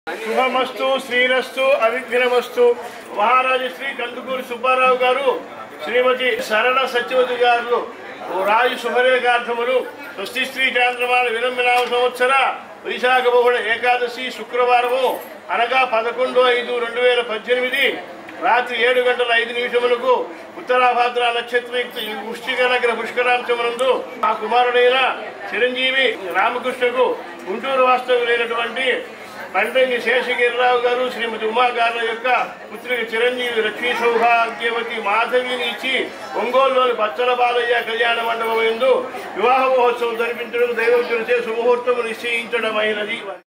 శుభమస్తు శ్రీరస్తు అవిఘ్నమస్తు మహారాజు శ్రీ కందుకూరి సుబ్బారావు గారు శ్రీమతి సరళ సత్యవతి గారు రాజు శుభరేఖార్థములు స్వస్తి శ్రీ చాంద్రమాన విలంబినామ సంవత్సర వైశాఖ బహుళ ఏకాదశి శుక్రవారము అనగా పదకొండు ఐదు రెండు వేల పద్దెనిమిది రాత్రి ఏడు గంటల ఐదు నిమిషములకు ఉత్తరాభాద్ర నక్షత్రయుక్త వృష్టిక నగర పుష్కరాంశమునందు మా కుమారుడైన చిరంజీవి రామకృష్ణకు గుంటూరు వాస్తవులైనటువంటి పండంగి శేషగిరిరావు గారు శ్రీమతి ఉమా గారి యొక్క పుత్రిక చిరంజీవి లక్ష్మీ సౌభాగ్యవతి మాధవిని ఇచ్చి ఒంగోలులోని బచ్చల బాలయ్య కళ్యాణ మండపం ఎందు వివాహ మహోత్సవం జరిపించడం దైవజ్ఞులచే సుముహూర్తము నిశ్చయించడమైనది